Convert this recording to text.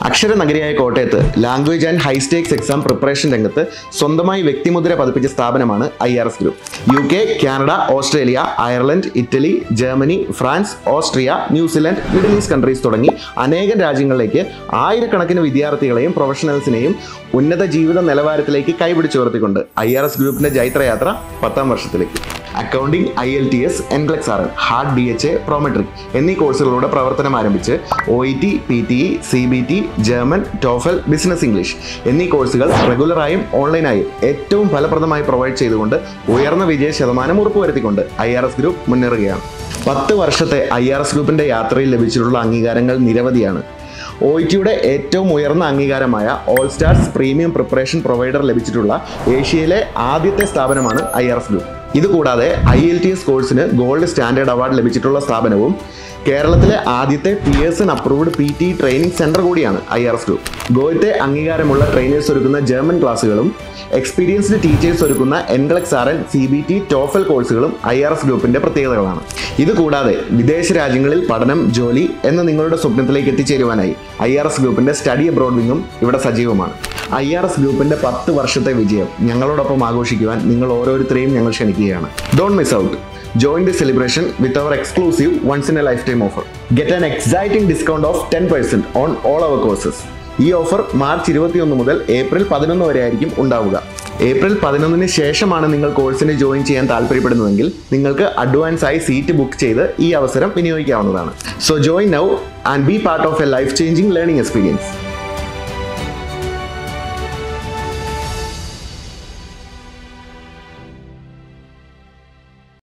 അക്ഷരനഗരിയായ കോട്ടയത്ത് language and high stakes exam preparation രംഗത്ത് സ്വന്തമായി വ്യക്തിമുദ്ര പതിപ്പിച്ച സ്ഥാപനമാണ് I R S group U K Canada Australia Ireland Italy Germany France Austria New Zealand middle east countries തുടങ്ങി അനേകം രാജ്യങ്ങളിലേക്ക് ആയിരക്കണക്കിന് വിദ്യാർത്ഥികളെയും പ്രൊഫഷണൽസിനെയും ഉന്നത ജീവിത നിലവാരത്തിലേക്ക് കൈപിടിച്ചു ഉയർത്തിക്കൊണ്ട് ഐ ആർ എസ് ഗ്രൂപ്പിന്റെ ജൈത്രയാത്ര പത്താം വർഷത്തിലേക്ക് accounting IELTS NCLEX R N HAAD D H A Prometric എന്നീ കോഴ്സുകളുടെ പ്രവർത്തനം ആരംഭിച്ച് O E T P T E C B T German TOEFL business English എന്നീ കോഴ്സുകൾ റെഗുലറായും ഓൺലൈനായും ഏറ്റവും ഫലപ്രദമായി പ്രൊവൈഡ് ചെയ്തുകൊണ്ട് ഉയർന്ന വിജയ ശതമാനം ഉറപ്പുവരുത്തിക്കൊണ്ട് ഐ ആർ എസ് ഗ്രൂപ്പ് മുന്നേറുകയാണ് പത്ത് വർഷത്തെ ഐ ആർ എസ് ഗ്രൂപ്പിന്റെ യാത്രയിൽ ലഭിച്ചിട്ടുള്ള അംഗീകാരങ്ങൾ നിരവധിയാണ് ഒ ടിയുടെ ഏറ്റവും ഉയർന്ന അംഗീകാരമായ all stars premium preparation provider ലഭിച്ചിട്ടുള്ള ഏഷ്യയിലെ ആദ്യത്തെ സ്ഥാപനമാണ് ഐ ആർ എസ് ഗ്രൂപ്പ് ഇതുകൂടാതെ ഐ എൽ ടി എസ് കോഴ്സിന് ഗോൾഡ് സ്റ്റാൻഡേർഡ് അവാർഡ് ലഭിച്ചിട്ടുള്ള സ്ഥാപനവും കേരളത്തിലെ ആദ്യത്തെ P S N approved P T training centre കൂടിയാണ് I R S group Goethe അംഗീകാരമുള്ള ട്രെയിനേഴ്സ് ഒരുക്കുന്ന ജർമ്മൻ ക്ലാസ്സുകളും എക്സ്പീരിയൻസ്ഡ് ടീച്ചേഴ്സ് ഒരുക്കുന്ന NCLEX R N C B T TOEFL കോഴ്സുകളും ഐ ആർ എസ് ഗ്രൂപ്പിന്റെ പ്രത്യേകതകളാണ് ഇതുകൂടാതെ വിദേശ രാജ്യങ്ങളിൽ പഠനം ജോലി എന്ന നിങ്ങളുടെ സ്വപ്നത്തിലേക്ക് എത്തിച്ചേരുവാനായി ഐ ആർ എസ് ഗ്രൂപ്പിന്റെ സ്റ്റഡി അബ്രോഡ് വിങ്ങും ഇവിടെ സജീവമാണ് ഐ ആർ എസ് ഗ്രൂപ്പിന്റെ പത്ത് വർഷത്തെ വിജയം ഞങ്ങളോടൊപ്പം ആഘോഷിക്കുവാൻ നിങ്ങൾ ഓരോരുത്തരെയും ഞങ്ങൾ ക്ഷണിക്കുകയാണ് don't miss out join the celebration with our exclusive once in a lifetime offer get an exciting discount of ten percent on all our courses ഈ ഓഫർ മാർച്ച് ഇരുപത്തിയൊന്ന് മുതൽ ഏപ്രിൽ പതിനൊന്ന് വരെ ആയിരിക്കും ഉണ്ടാവുക ഏപ്രിൽ പതിനൊന്നിന് ശേഷമാണ് നിങ്ങൾ കോഴ്സിന് ജോയിൻ ചെയ്യാൻ താല്പര്യപ്പെടുന്നതെങ്കിൽ നിങ്ങൾക്ക് അഡ്വാൻസ് ആയി സീറ്റ് ബുക്ക് ചെയ്ത് ഈ അവസരം വിനിയോഗിക്കാവുന്നതാണ് so join now and be part of a life changing learning experience